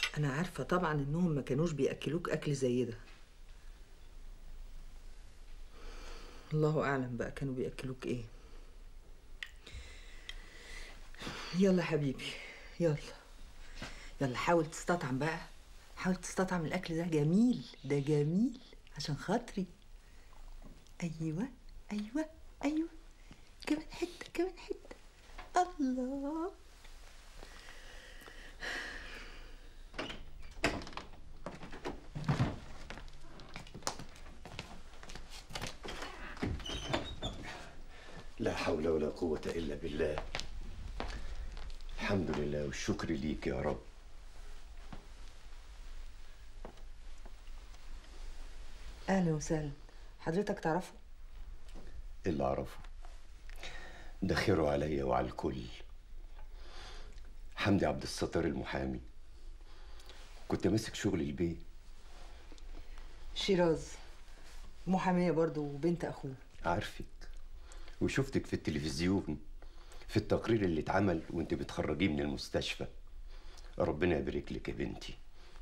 انا عارفه طبعا انهم ما كانوش بياكلوك اكل زي ده الله اعلم بقى كانوا بياكلوك ايه يلا حبيبي يلا يلا حاول تستطعم بقى حاول تستطعم الاكل ده جميل ده جميل عشان خاطري ايوه ايوه ايوه كمان حته كمان حته الله لا حول ولا قوة إلا بالله الحمد لله والشكر ليك يا رب اهلا وسهلا حضرتك تعرفه اللي أعرفه ده خيره عليا وعلى الكل حمدي عبد الستار المحامي كنت ماسك شغل البيت شيراز محاميه برضو وبنت اخوه عارفك وشفتك في التلفزيون في التقرير اللي اتعمل وانت بتخرجيه من المستشفى ربنا يبارك لك يا بنتي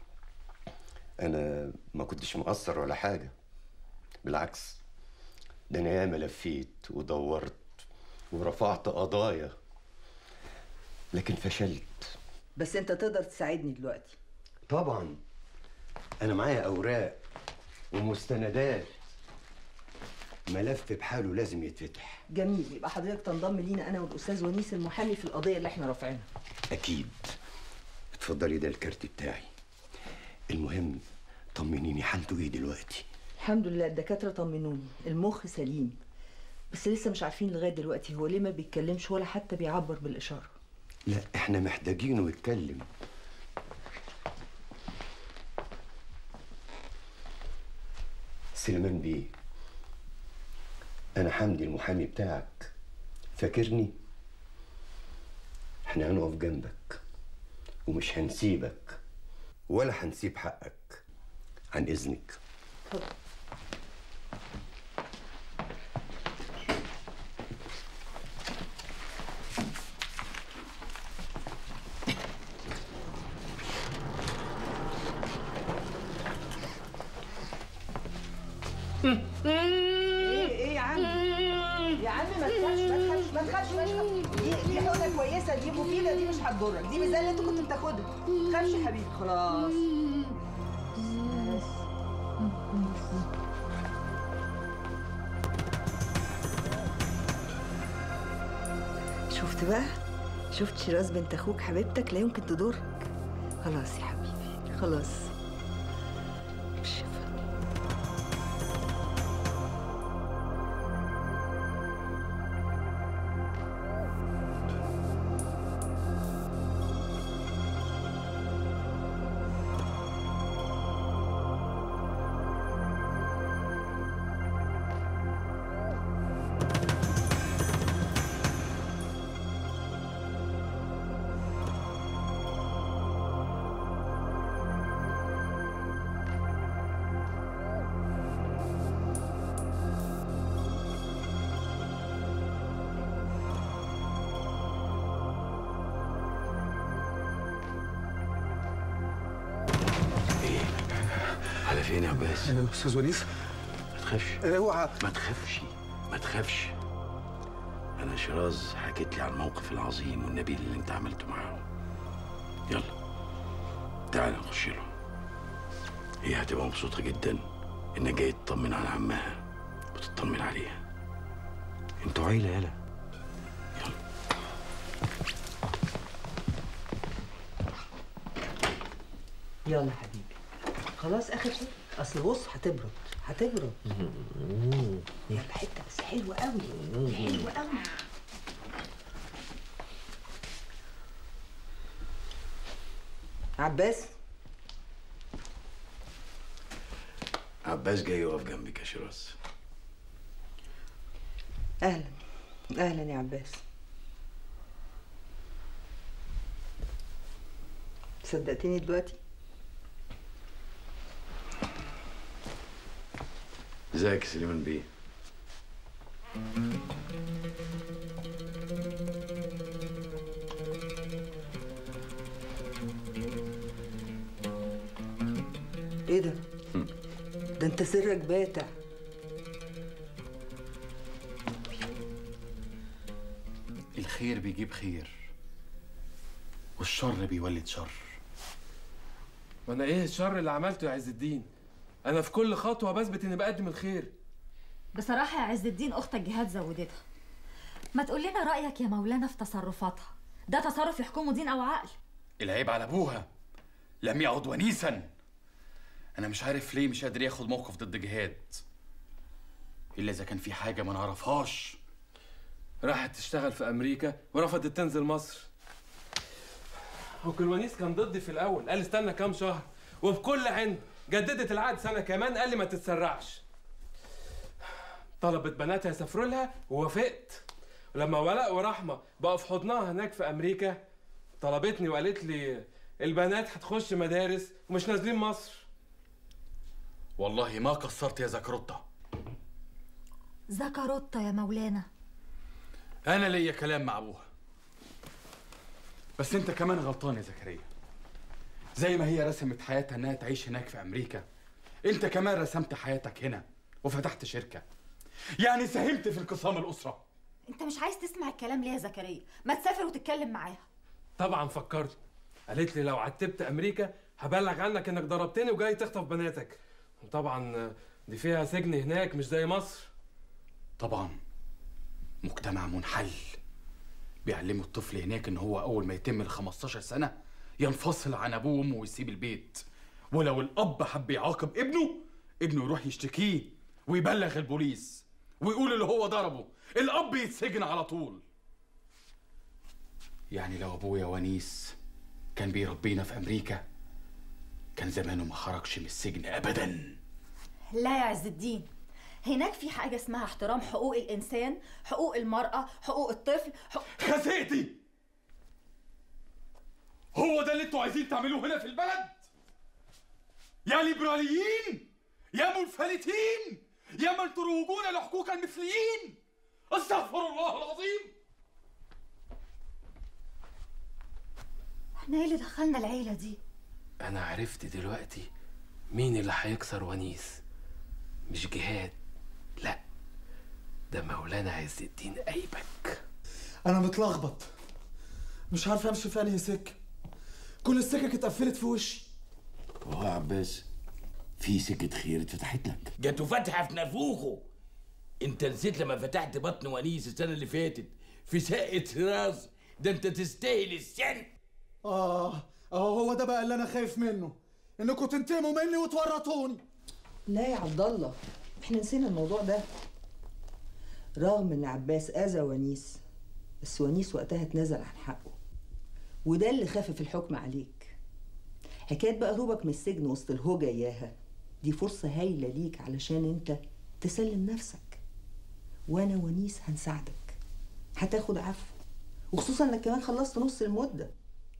انا ما كنتش مقصر ولا حاجه بالعكس ده انا ياما لفيت ودورت ورفعت قضايا لكن فشلت بس انت تقدر تساعدني دلوقتي طبعا انا معايا اوراق ومستندات ملف بحاله لازم يتفتح جميل يبقى حضرتك تنضم لينا انا والاستاذ ونيس المحامي في القضيه اللي احنا رافعينها اكيد اتفضلي ده الكارت بتاعي المهم طمنيني حالته ايه دلوقتي الحمد لله الدكاتره طمنوني المخ سليم بس لسه مش عارفين لغايه دلوقتي هو ليه ما بيتكلمش ولا حتى بيعبر بالاشاره لا احنا محتاجينه يتكلم سليمان بيه انا حمدي المحامي بتاعك فاكرني احنا هنقف جنبك ومش هنسيبك ولا هنسيب حقك عن اذنك اتفضل ايه ايه يا عم يا عم ما تخافش ما تخافش ما تخافش ما تخافش دي دي حقنه كويسه دي مفيده دي مش هتضرك دي مش زي اللي انت كنت بتاخدها ما تخافش يا حبيبي خلاص شفت بقى شفت شيراز بنت اخوك حبيبتك لا يمكن تضرك خلاص يا حبيبي خلاص بالشفا على فين يا عباس؟ استاذ ونيس ما تخافش اوعى ما تخافش ما تخافش انا شيراز حكيت لي عن الموقف العظيم والنبيل اللي انت عملته معاهم يلا تعال نخش له هي هتبقى مبسوطة جدا انك جاي تطمن على عمها وتطمن عليها انتوا عيلة يلا يلا حبيبي خلاص اخر شيء اصل بص هتبرد هتبرد يلا حته بس حلوه قوي حلوه قوي عباس عباس جاي يقف جنبك يا شيراز اهلا اهلا يا عباس صدقتني دلوقتي ازيك يا سليمان بيه ايه ده ده انت سرك باتع الخير بيجيب خير والشر بيولد شر وانا ايه الشر اللي عملته يا عز الدين انا في كل خطوه بثبت اني بقدم الخير بصراحة يا عز الدين أختك جهاد زودتها ما تقول لنا رأيك يا مولانا في تصرفاتها ده تصرف يحكمه دين أو عقل العيب على ابوها لم يعد ونيسا انا مش عارف ليه مش قادر ياخد موقف ضد جهاد الا اذا كان في حاجه ما نعرفهاش راحت تشتغل في امريكا ورفضت تنزل مصر وكلوانيس كان ضدي في الاول قال استنى كام شهر وبكل عند جددت العقد سنه كمان قال لي ما تتسرعش طلبت بناتها يسافروا لها ووافقت ولما ولاء ورحمه بقوا في حضنها هناك في امريكا طلبتني وقالت لي البنات هتخش مدارس ومش نازلين مصر والله ما قصرت يا زكروتا زكروتا يا مولانا انا ليا كلام مع ابوها بس انت كمان غلطان يا زكريا زي ما هي رسمت حياتها انها تعيش هناك في امريكا انت كمان رسمت حياتك هنا وفتحت شركه يعني ساهمت في انقسام الاسره أنت مش عايز تسمع الكلام ليه يا زكريا ما تسافر وتتكلم معاها طبعا فكرت قالت لي لو عتبت امريكا هبلغ عنك انك ضربتني وجاي تخطف بناتك طبعا دي فيها سجن هناك مش زي مصر طبعا مجتمع منحل بيعلموا الطفل هناك ان هو اول ما يتم ال 15 سنه ينفصل عن ابوه وامه ويسيب البيت ولو الاب حب يعاقب ابنه ابنه يروح يشتكيه ويبلغ البوليس ويقول اللي هو ضربه الاب يتسجن على طول يعني لو ابويا ونيس كان بيربينا في امريكا كان زمانه ما خرجش من السجن ابدا لا يا عز الدين هناك في حاجة اسمها احترام حقوق الإنسان حقوق المرأة حقوق الطفل حقوق... خسيتي هو ده اللي انتوا عايزين تعملوه هنا في البلد يا ليبراليين يا منفلتين يا من تروجون لحقوق المثليين استغفر الله العظيم احنا ايه اللي دخلنا العيلة دي انا عرفت دلوقتي مين اللي هيكسر ونيس مش جهاد لا ده مولانا عز الدين ايبك انا متلخبط مش عارف امشي في انهي سكه كل السكك اتقفلت في وشي وهو يا عباس في سكة خير اتفتحت لك جاتوا فاتحه في نافوخه انت نسيت لما فتحت بطن ونيس السنه اللي فاتت في ساقة راس ده انت تستاهل السن اه اهو هو ده بقى اللي انا خايف منه انكم تنتموا مني وتورطوني لا يا عبد الله احنا نسينا الموضوع ده رغم ان عباس اذى ونيس بس ونيس وقتها اتنازل عن حقه وده اللي خفف الحكم عليك حكايه بقى هروبك من السجن وسط الهوجة اياها دي فرصة هايلة ليك علشان انت تسلم نفسك وانا ونيس هنساعدك هتاخد عفو وخصوصا انك كمان خلصت نص المدة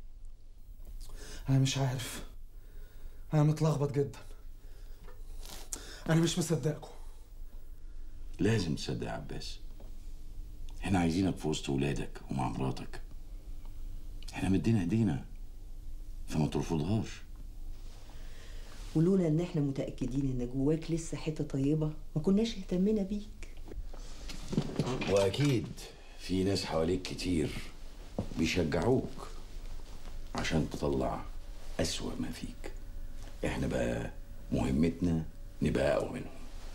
انا مش عارف انا متلخبط جدا انا مش مصدقكم لازم تصدق يا عباس احنا عايزينك في وسط ولادك ومع مراتك احنا مدينا ايدينا فما ترفضهاش ولولا ان احنا متأكدين ان جواك لسه حتة طيبة ما كناش اهتمينا بيك واكيد في ناس حواليك كتير بيشجعوك عشان تطلع اسوأ ما فيك احنا بقى مهمتنا نبقى اقوى منهم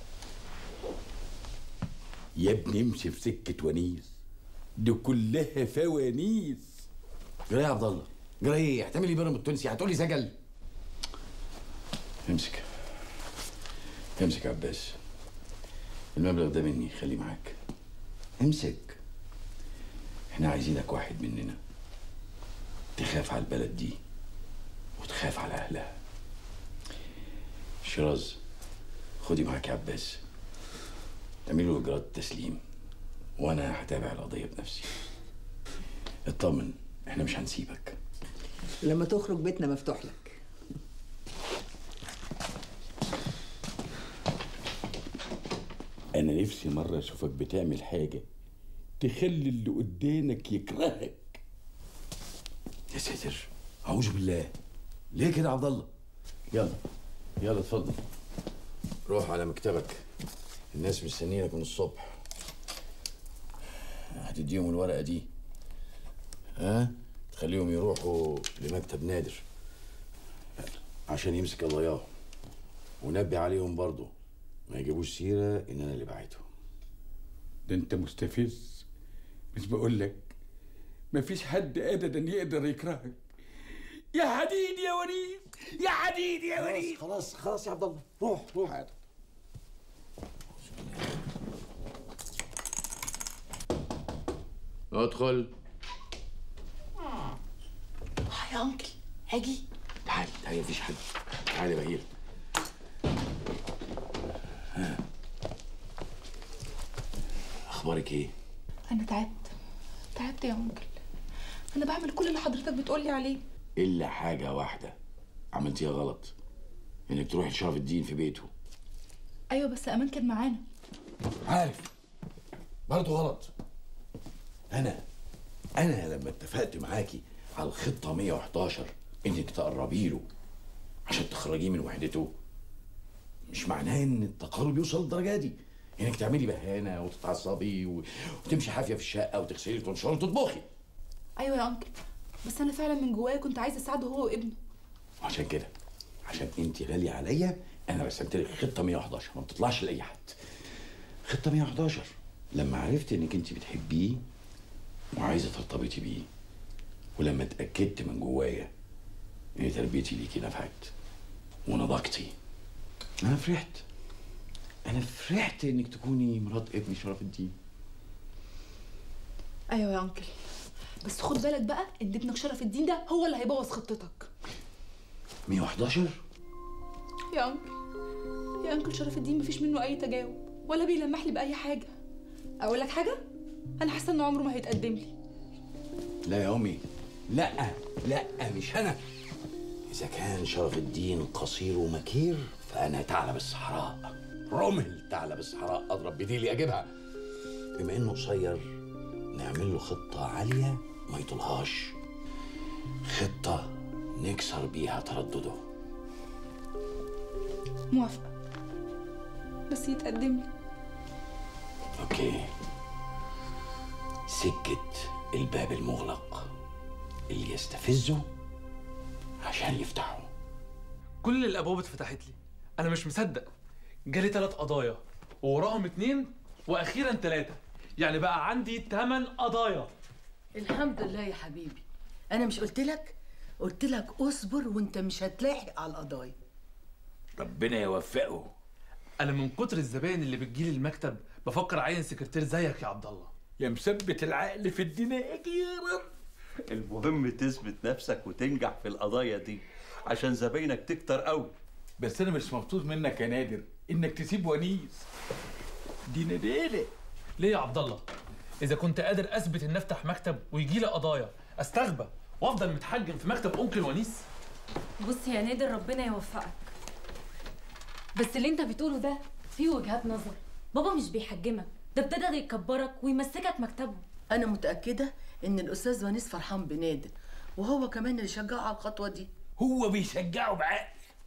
يا ابني امشي في سكه ونيس دي كلها فوانيس جرى يا عبد الله جرى ايه هتعمل ايه بيراميد التونسي هتقولي سجل امسك امسك يا عباس المبلغ ده مني خليه معاك امسك احنا عايزينك واحد مننا تخاف على البلد دي وتخاف على اهلها شيراز خدي معاك يا عباس اعملوا اجراءات التسليم وانا هتابع القضيه بنفسي اطمن احنا مش هنسيبك لما تخرج بيتنا مفتوح لك انا نفسي مره اشوفك بتعمل حاجه تخلي اللي قدامك يكرهك يا ساتر اعوذ بالله ليه كده يا عبد الله يلا يلا اتفضل روح على مكتبك الناس مستنيينك من الصبح هتديهم الورقة دي ها تخليهم يروحوا لمكتب نادر عشان يمسك الضياع ونبه عليهم برضه ما يجيبوش سيرة إن أنا اللي بعتهم ده انت مستفز مش بقول لك مفيش حد ابدا يقدر يكرهك يا حديد يا وليد يا حديد يا وليد خلاص خلاص يا عبد الله روح روح ادخل يا انكل هاجي تعالي تعالي مفيش حد تعالي بهير ها. اخبارك ايه انا تعبت تعبت يا انكل انا بعمل كل اللي حضرتك بتقولي عليه الا حاجه واحده عملتيها غلط انك تروحي لشرف الدين في بيته ايوه بس امان كان معانا عارف برضه غلط انا انا لما اتفقت معاكي على الخطه 111 انك تقربي له عشان تخرجيه من وحدته مش معناه ان التقرب يوصل للدرجه دي انك تعملي بهانه وتتعصبي و... وتمشي حافيه في الشقه وتغسلي وتنشري وتطبخي ايوه يا انكل بس انا فعلا من جوايا كنت عايزه اساعده هو وابنه وعشان كده عشان انت غاليه عليا انا رسمت لك خطه 111 ما بتطلعش لاي حد خطه 111 لما عرفت انك انت بتحبيه وعايزه ترتبطي بيه ولما اتاكدت من جوايا ان تربيتي ليكي نفعت ونضجتي انا فرحت انا فرحت انك تكوني مرات ابني شرف الدين ايوه يا انكل بس خد بالك بقى ان ابنك شرف الدين ده هو اللي هيبوظ خطتك 111 يا انكل يا انكل شرف الدين مفيش منه اي تجاوب ولا بيلمح لي باي حاجه اقول لك حاجه انا حاسه انه عمره ما هيتقدم لي لا يا امي لا لا مش انا اذا كان شرف الدين قصير ومكير فانا ثعلب الصحراء رمل ثعلب الصحراء اضرب بديلي اجيبها بما انه قصير نعمل له خطه عاليه ما يطولهاش خطه نكسر بيها تردده موافقه بس يتقدم لي اوكي سكه الباب المغلق اللي يستفزه عشان يفتحه كل الابواب اتفتحت لي انا مش مصدق جالي ثلاث قضايا ووراهم اتنين واخيرا ثلاثه يعني بقى عندي ثمان قضايا الحمد لله يا حبيبي انا مش قلت لك قلت لك اصبر وانت مش هتلاحق على القضايا ربنا يوفقه انا من كتر الزباين اللي بتجيلي المكتب بفكر اعين سكرتير زيك يا عبد الله يا مثبت العقل في الدماغ يا رب المهم تثبت نفسك وتنجح في القضايا دي عشان زباينك تكتر قوي بس انا مش مبسوط منك يا نادر انك تسيب ونيس دي ندالة ليه يا عبد الله اذا كنت قادر اثبت ان افتح مكتب ويجي لي قضايا استغبى وافضل متحجم في مكتب انكل ونيس بص يا نادر ربنا يوفقك بس اللي انت بتقوله ده فيه وجهات نظر بابا مش بيحجمك ده ابتدى يكبرك ويمسكك مكتبه انا متاكده ان الاستاذ ونيس فرحان بنادر وهو كمان اللي شجعه على الخطوه دي هو بيشجعه بعقل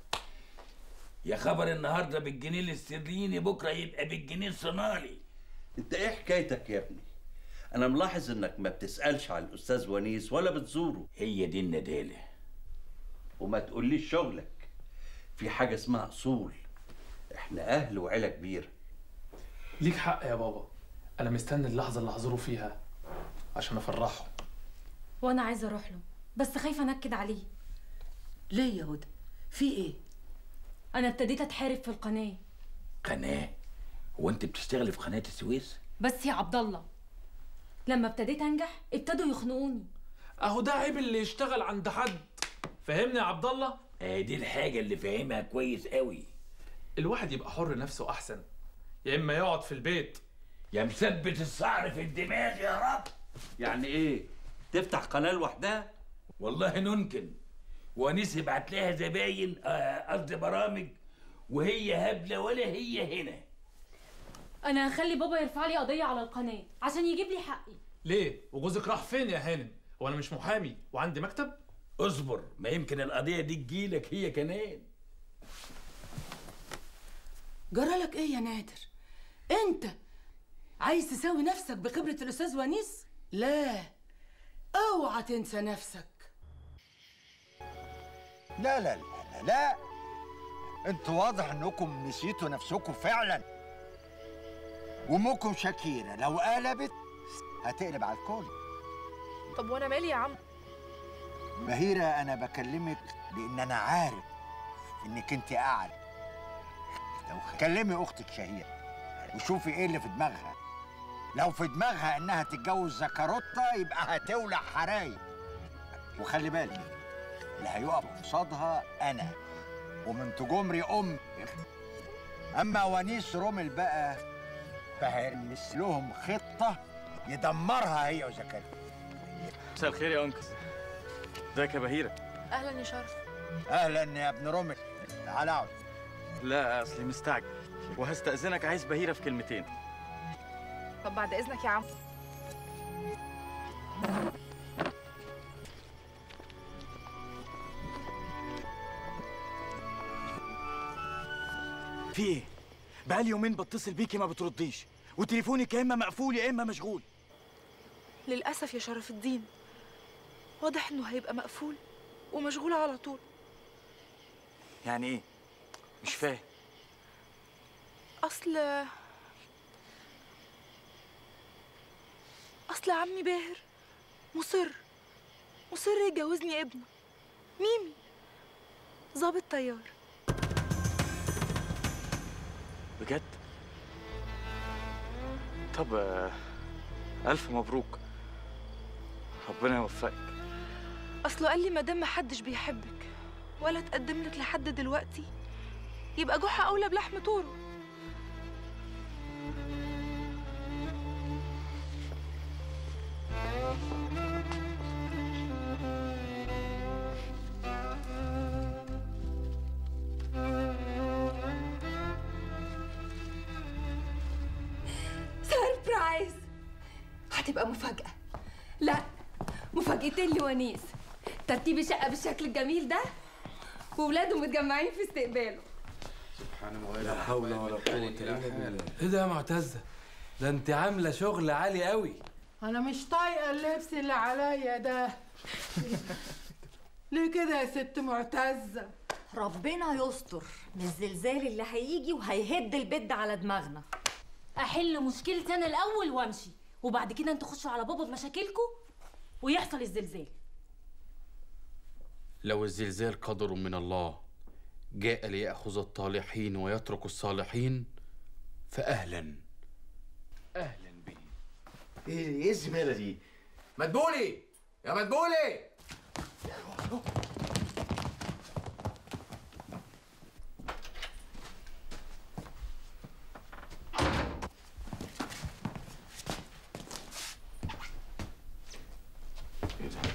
يا خبر النهارده بالجنيه الاسترليني بكره يبقى بالجنيه الصومالي انت ايه حكايتك يا ابني انا ملاحظ انك ما بتسالش على الاستاذ ونيس ولا بتزوره هي دي الندالة وما تقوليش شغلك في حاجه اسمها اصول احنا اهل وعيله كبيره ليك حق يا بابا انا مستني اللحظه اللي هزوره فيها عشان افرحه وانا عايزه اروح له بس خايفه انكد عليه ليه يا هدى في ايه انا ابتديت اتحارب في القناه قناه هو انت بتشتغلي في قناه السويس بس يا عبد الله لما ابتديت انجح ابتدوا يخنقوني اهو ده عيب اللي يشتغل عند حد فهمني يا عبد الله اه دي الحاجه اللي فاهمها كويس قوي الواحد يبقى حر نفسه احسن يا اما يقعد في البيت يا مثبت الصعر في الدماغ يا رب يعني ايه تفتح قناه لوحدها والله ننكن ونيس يبعت لها زباين آه، قصدي برامج وهي هبله ولا هي هنا انا هخلي بابا يرفع لي قضيه على القناه عشان يجيب لي حقي ليه وجوزك راح فين يا هانم وانا مش محامي وعندي مكتب اصبر ما يمكن القضيه دي تجيلك هي كمان جرالك ايه يا نادر انت عايز تساوي نفسك بخبرة الأستاذ ونيس لا اوعى تنسى نفسك لا لا لا لا, لا. انتوا واضح انكم نسيتوا نفسكم فعلا وامكم شاكيره لو قلبت هتقلب على الكل طب وانا مالي يا عم بهيرة أنا بكلمك لأن أنا عارف إنك أنت أعلى لو كلمي أختك شهير وشوفي إيه اللي في دماغها لو في دماغها إنها تتجوز زكاروتا يبقى هتولع حرايق وخلي بالك اللي هيقف قصادها أنا ومن تجمري أم أما ونيس رومل بقى فهرمس لهم خطة يدمرها هي وزكاروتا مساء الخير يا انكل ازيك يا بهيره اهلا يا شرف أهلا يا ابن رومل تعال اقعد لا اصلي مستعجل وهستأذنك عايز بهيره في كلمتين طب بعد اذنك يا عم في ايه بقالي يومين بتصل بيكي ما بترديش وتليفونك يا اما مقفول يا اما مشغول للاسف يا شرف الدين واضح انه هيبقى مقفول ومشغول على طول يعني ايه مش فاهم اصل اصل عمي باهر مصر مصر يجوزني ابنه ميمي ظابط طيار بجد طب آه، الف مبروك ربنا يوفقك اصله قال لي مادام محدش بيحبك ولا تقدم لك لحد دلوقتي يبقى جحا اولى بلحم طوره سربرايز هتبقى مفاجأة لا مفاجأتين لونيس ترتيب الشقة بالشكل الجميل ده وولاده متجمعين في استقباله لا حول ولا قوة إلا بالله ايه ده يا معتزه ده انت عامله شغل عالي قوي انا مش طايقه اللبس اللي عليا ده ليه كده يا ست معتزه ربنا يستر من الزلزال اللي هيجي وهيهد البيت ده على دماغنا احل مشكلتي انا الاول وامشي وبعد كده انتوا خشوا على بابا بمشاكلكم ويحصل الزلزال لو الزلزال قدر من الله جاء ليأخذ الطالحين ويترك الصالحين فأهلا اهلا بيه ايه ايه الزباله دي مدبولي يا مدبولي ايه ده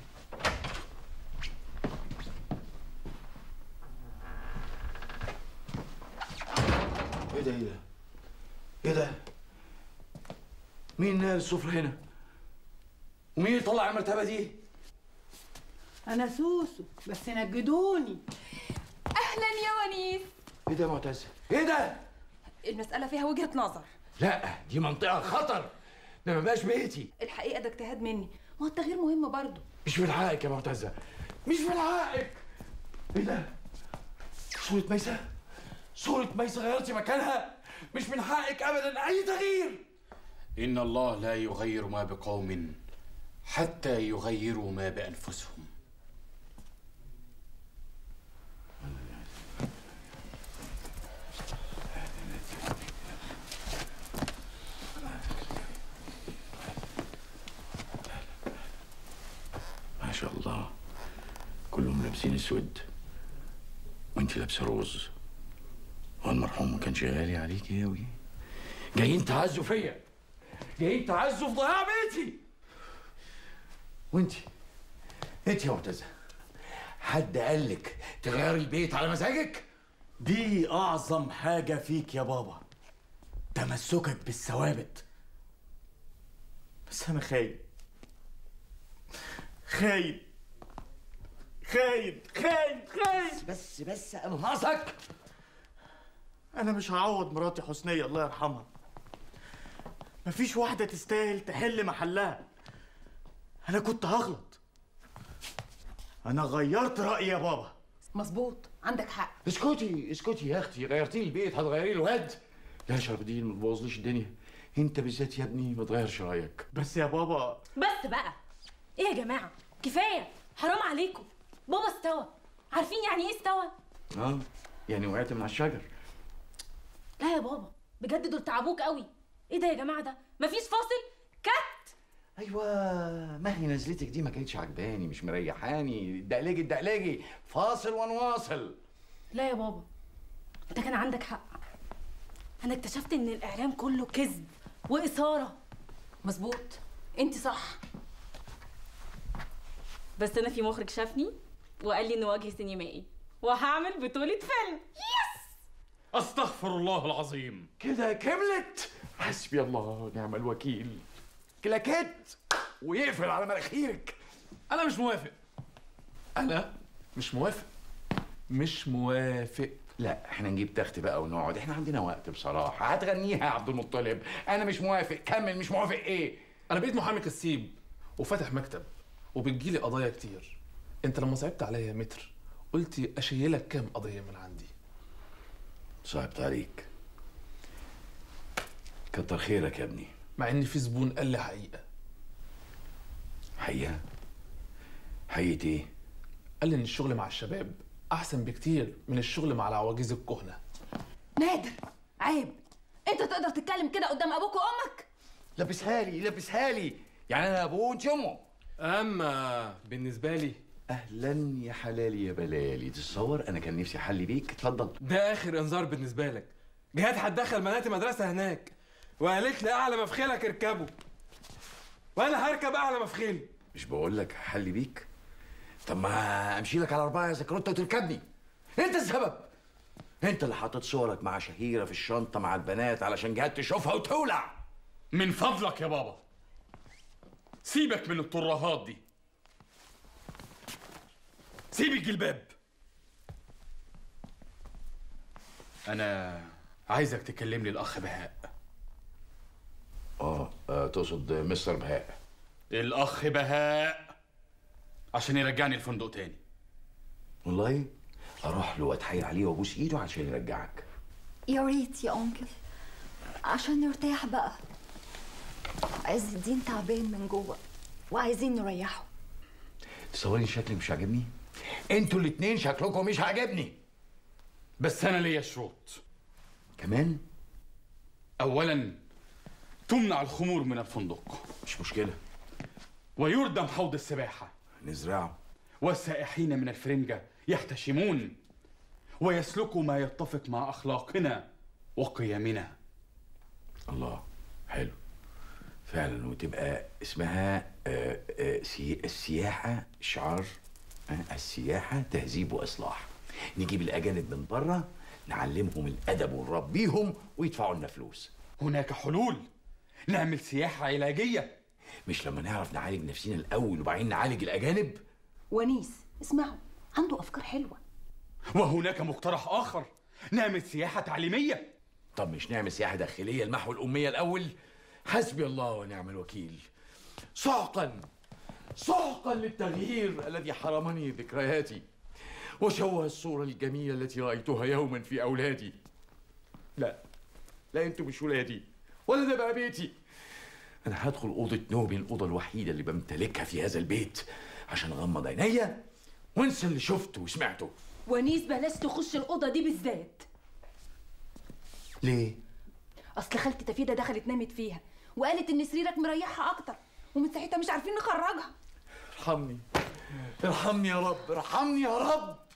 ايه ده ايه ده ايه ده مين نال السفرة هنا؟ ومين يطلع المرتبة دي؟ انا سوسو بس نجدوني أهلا يا ونيس ايه ده يا معتز؟ ايه ده؟ المسألة فيها وجهة نظر لا دي منطقة خطر ده ما بقاش بيتي الحقيقة ده اجتهاد مني ما هو التغيير مهم برضه مش من حقك يا معتزة مش من حقك ايه ده؟ صورة ميسة؟ صورة ميسة غيرتي مكانها؟ مش من حقك ابدا اي تغيير إن الله لا يغير ما بقوم حتى يغيروا ما بأنفسهم ما شاء الله كلهم لابسين اسود وانت لابسه روز والمرحوم ما كانش غالي عليكي قوي جايين تعزوا فيا جايين تعزوا في ضياع بيتي وانت انت يا معتزه حد قال لك تغيري البيت على مزاجك دي اعظم حاجه فيك يا بابا تمسكك بالثوابت بس انا خايف خايف خايف خايف خايف بس بس انهصك انا مش هعوض مراتي حسنيه الله يرحمها مفيش واحده تستاهل تحل محلها انا كنت هغلط انا غيرت رايي يا بابا مظبوط عندك حق اسكتي اسكتي يا اختي غيرتي لي البيت هتغيري الواد لا يا شرف الدين ما تبوظليش الدنيا انت بالذات يا ابني ما تغيرش رايك بس يا بابا بس بقى ايه يا جماعه كفايه حرام عليكم بابا استوى عارفين يعني ايه استوى اه يعني وقعت من على الشجر لا يا بابا بجد دول تعبوك قوي ايه ده يا جماعه ده مفيش فاصل كت ايوه ما هي نزلتك دي ما كانتش عجباني مش مريحاني دقلجي دقلجي فاصل ونواصل لا يا بابا انت كان عندك حق انا اكتشفت ان الاعلام كله كذب واثاره مظبوط انت صح بس انا في مخرج شافني وقال لي انه وجه سينمائي وهعمل بطوله فيلم يس استغفر الله العظيم كده كملت حسبي الله ونعم الوكيل كلاكيت ويقفل على مناخيرك انا مش موافق انا مش موافق مش موافق لا احنا نجيب تخت بقى ونقعد احنا عندنا وقت بصراحه هتغنيها يا عبد المطلب انا مش موافق كمل مش موافق ايه انا بقيت محامي كسيب وفاتح مكتب وبتجيلي قضايا كتير انت لما صعبت عليا متر قلتي اشيلك كام قضيه من عندي صعبت عليك كتر خيرك يا ابني مع ان في زبون قال لي حقيقه حقيقه حقيقه ايه قال لي ان الشغل مع الشباب احسن بكتير من الشغل مع العواجيز الكهنه نادر عيب انت تقدر تتكلم كده قدام ابوك وامك لبسها لي لبسها لي يعني انا ابوه وانت امه اما بالنسبه لي اهلا يا حلالي يا بلالي تتصور انا كان نفسي احلي بيك اتفضل ده اخر انذار بالنسبه لك جهاد هتدخل بناتي مدرسه هناك وقالت لي اعلى مفخلك اركبه وانا هركب اعلى مفخلي مش بقول لك احلي بيك طب ما امشي لك على اربعه يا زكروته وتركبني انت السبب انت اللي حاطط صورك مع شهيره في الشنطه مع البنات علشان جهاد تشوفها وتولع من فضلك يا بابا سيبك من الترهات دي سيب الجلباب انا عايزك تكلم لي الاخ بهاء اه, آه تقصد مستر بهاء الاخ بهاء عشان يرجعني الفندق تاني والله اروح له واتحايل عليه وابوس ايده عشان يرجعك يا ريت يا أنكل عشان نرتاح بقى عز الدين تعبان من جوه وعايزين نريحه تصوري شكلك مش عاجبني انتوا الاتنين شكلكم مش عاجبني بس انا ليا شروط كمان اولا تمنع الخمور من الفندق مش مشكله ويردم حوض السباحه نزرعه والسائحين من الفرنجة يحتشمون ويسلكوا ما يتفق مع أخلاقنا وقيمنا الله حلو فعلا وتبقى اسمها آه، آه، سي- السياحة شعار آه، السياحة تهذيب وإصلاح نجيب الأجانب من بره نعلمهم الأدب ونربيهم ويدفعوا لنا فلوس هناك حلول نعمل سياحة علاجية مش لما نعرف نعالج نفسنا الأول وبعدين نعالج الأجانب ونيس اسمعوا عنده افكار حلوه وهناك مقترح آخر نعمل سياحة تعليمية طب مش نعمل سياحة داخلية لمحو الأمية الأول حسبي الله ونعم الوكيل سحقا سحقا للتغيير الذي حرمني ذكرياتي وشوه الصورة الجميلة التي رأيتها يوما في أولادي لا لا انتوا مش ولادي ولا ده بقى بيتي أنا هدخل أوضة نومي الأوضة الوحيدة اللي بمتلكها في هذا البيت عشان أغمض عينيا وانسى اللي شفته وسمعته ونيس بلاش تخش الاوضه دي بالذات ليه؟ اصل خالتي تفيده دخلت نامت فيها وقالت ان سريرك مريحها اكتر ومن ساعتها مش عارفين نخرجها ارحمني ارحمني يا رب ارحمني يا رب